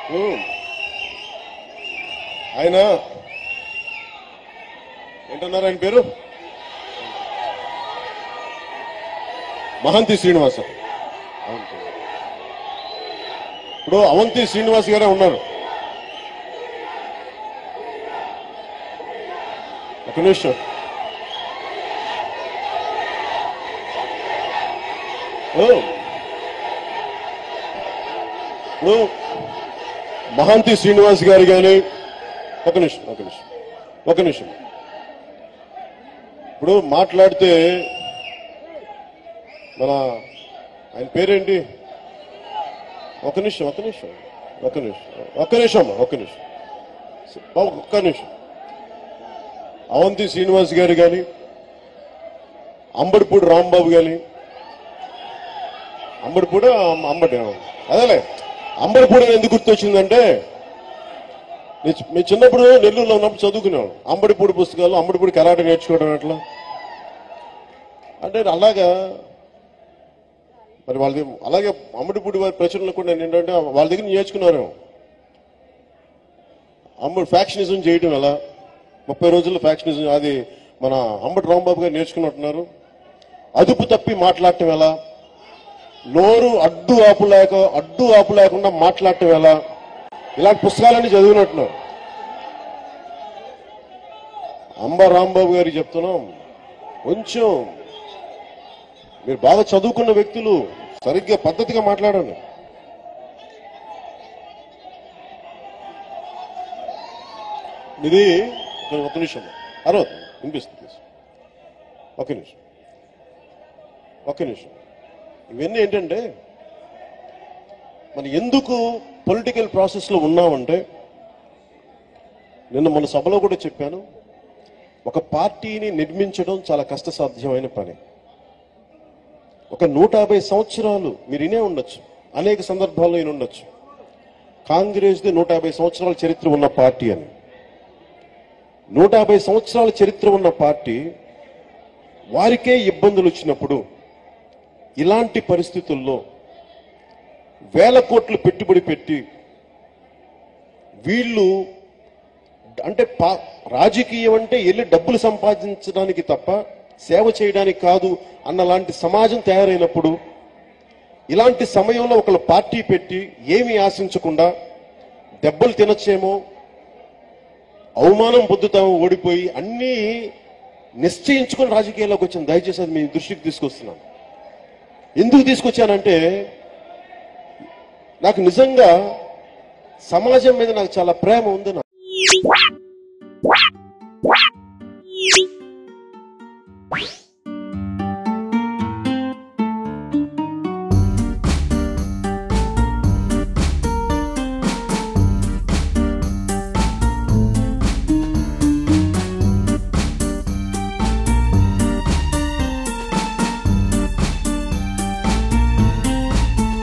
ఉమ్. ఆయన ఏంటన్నారు ఆయన పేరు మహంతి శ్రీనివాస ఇప్పుడు అవంతి శ్రీనివాస్ గారే ఉన్నారు ఒక నిమిషం ఓ. ఇప్పుడు మహాంతి శ్రీనివాస్ గారు కానీ ఒక నిమిషం ఒక నిమిషం ఒక నిమిషం ఇప్పుడు మాట్లాడితే మన ఆయన పేరేంటి ఒక నిమిషం ఒక నిమిషం ఒక నిమిషం ఒక్క నిమిషం అమ్మా ఒక్క నిమిషం బాబు, ఒక్క నిమిషం అవంతి శ్రీనివాస్ గారు కానీ అంబడిపూడి రాంబాబు కానీ అంబడిపూడి అంబడి అదేలే అంబడిపూడి అని ఎందుకు గుర్తొచ్చిందంటే మీ చి- మీ చిన్నప్పుడు నెల్లూరులో ఉన్నప్పుడు చదువుకునేవాడు అంబడిపూడి పుస్తకాలు అంబడిపూడి కరాటే నేర్చుకోవడం ఎట్లా అంటే అలాగా మరి వాళ్ళది అలాగే అమ్మడిపూడి వారి ప్రచురణలు కూడా నేను ఏంటంటే వాళ్ళ దగ్గర నేర్చుకున్నారు అమ్మడు ఫ్యాక్షనిజం చేయడం ఎలా ముప్పై రోజుల్లో ఫ్యాక్షనిజం అది మన అంబటి రాంబాబు గారు నేర్చుకున్నట్టున్నారు అదుపు తప్పి మాట్లాడటం ఎలా నోరు అడ్డు ఆపు లేక అడ్డు ఆపు లేకుండా మాట్లాడటం ఎలా ఇలాంటి పుస్తకాలన్నీ చదివినట్టున్నారు అంబ రాంబాబు గారికి చెప్తున్నాం కొంచెం మీరు బాగా చదువుకున్న వ్యక్తులు సరిగ్గా పద్ధతిగా మాట్లాడండి ఇది ఒక నిమిషం అరవద్దు వినిపిస్తుంది ఒక నిమిషం ఒక నిమిషం ఇవన్నీ ఏంటంటే మనం ఎందుకు పొలిటికల్ ప్రాసెస్లో ఉన్నామంటే నిన్న మన సభలో కూడా చెప్పాను ఒక పార్టీని నిర్మించడం చాలా కష్టసాధ్యమైన పని ఒక నూట యాభై సంవత్సరాలు మీరు ఇనే ఉండొచ్చు అనేక సందర్భాల్లో ఈయన ఉండొచ్చు కాంగ్రెస్ది నూట యాభై సంవత్సరాల చరిత్ర ఉన్న పార్టీ అని నూట యాభై సంవత్సరాల చరిత్ర ఉన్న పార్టీ వారికే ఇబ్బందులు వచ్చినప్పుడు ఇలాంటి పరిస్థితుల్లో వేల కోట్లు పెట్టుబడి పెట్టి వీళ్ళు అంటే పా- రాజకీయం అంటే వెళ్ళి డబ్బులు సంపాదించడానికి తప్ప సేవ చేయడానికి కాదు అన్న లాంటి సమాజం తయారైనప్పుడు ఇలాంటి సమయంలో ఒకళ్ళ పార్టీ పెట్టి ఏమీ ఆశించకుండా దెబ్బలు తినచ్చేమో అవమానం పొందుతాము ఓడిపోయి అన్నీ నిశ్చయించుకొని రాజకీయాల్లోకి వచ్చాను దయచేసి అది మీ దృష్టికి తీసుకొస్తున్నాను ఎందుకు తీసుకొచ్చానంటే నాకు నిజంగా సమాజం మీద నాకు చాలా ప్రేమ ఉంది నాకు What?